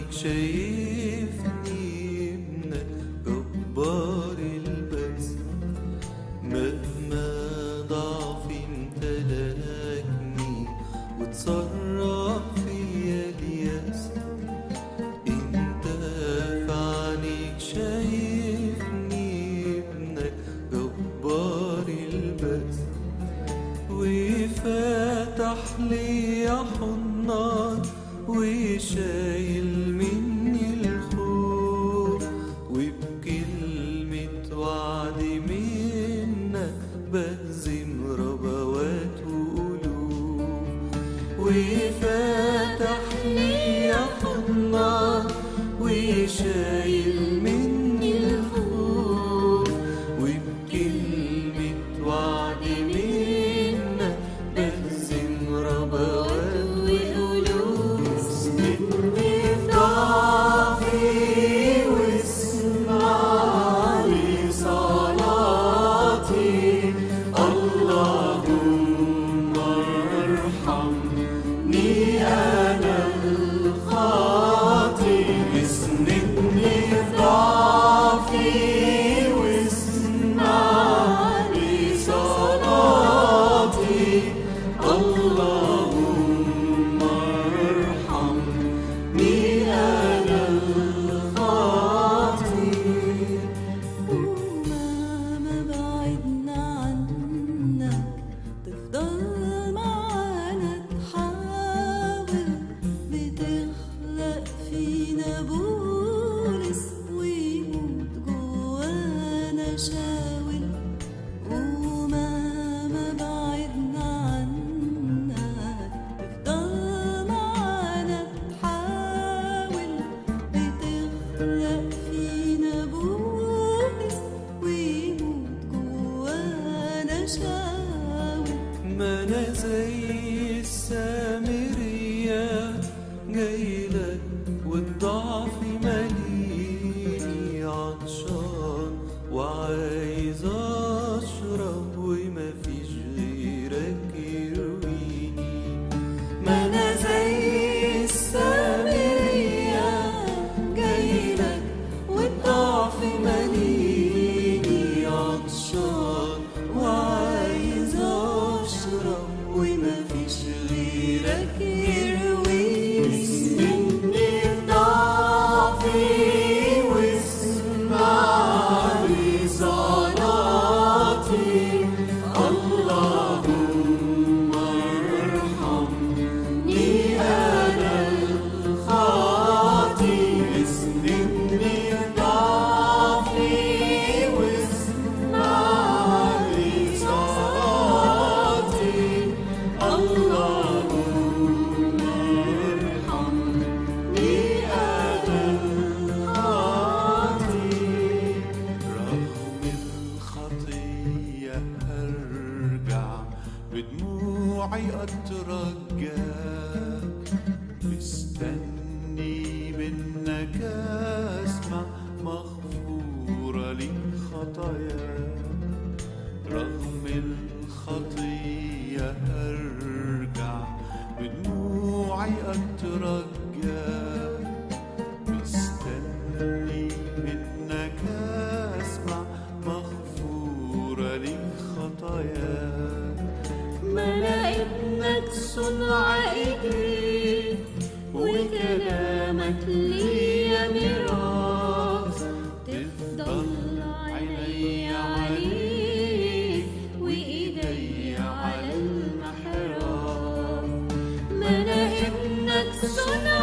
عنيك شايفني ابنك جبار البأس مهما ضعفي امتلكني وتصرف فيا الياس انت في عنيك شايفني ابنك جبار البأس وفتح لي حضنك وشايل مني الخوف وبكلمة وعد منك بهزم ربوات وقلوب وفتح لي حضنك وشايل مني الخوف وبكلمة وعد منك بهزم ربوات وقلوب اسندني في ضعفي واسمع لي صلاتي اللهم ارحمني انا الخاطي اسندني في ضعفي واسمع لي صلاتي اللهم ارحمني انا الخاطي ومهما بعدنا عنك تفضل معانا تحاول بتخلق فينا بولس ويموت جوانا شاول ومهما بعدنا عنك تفضل معانا تحاول بتخلق فينا بولس ويموت جوانا شاول ما انا زي السامرية جايلك والضعف ماليني عطشان وعايز اشرب ومفيش غيرك يرويني ما انا زي السامرية جايلك والضعف ماليني عطشان وعايز اشرب ومفيش غيرك يرويني اسندني في ضعفي واسمع لي صلاتي اللهم ارحمني انا الخاطي اسندني في ضعفي واسمع لي صلاتي اللهم ارحمني انا الخاطي رغم الخطية هرجع بدموعي أترجاك مستني منك أسمع مغفورة لي خطاياك رغم الخطية هرجع بدموعي أترجاك مستني منك أسمع مغفورة لي خطاياك ملائكتك صنع ايديك وكلامك ليا ميراث تفضل عيني عليك وايدي على المحراب ملائكتك صنع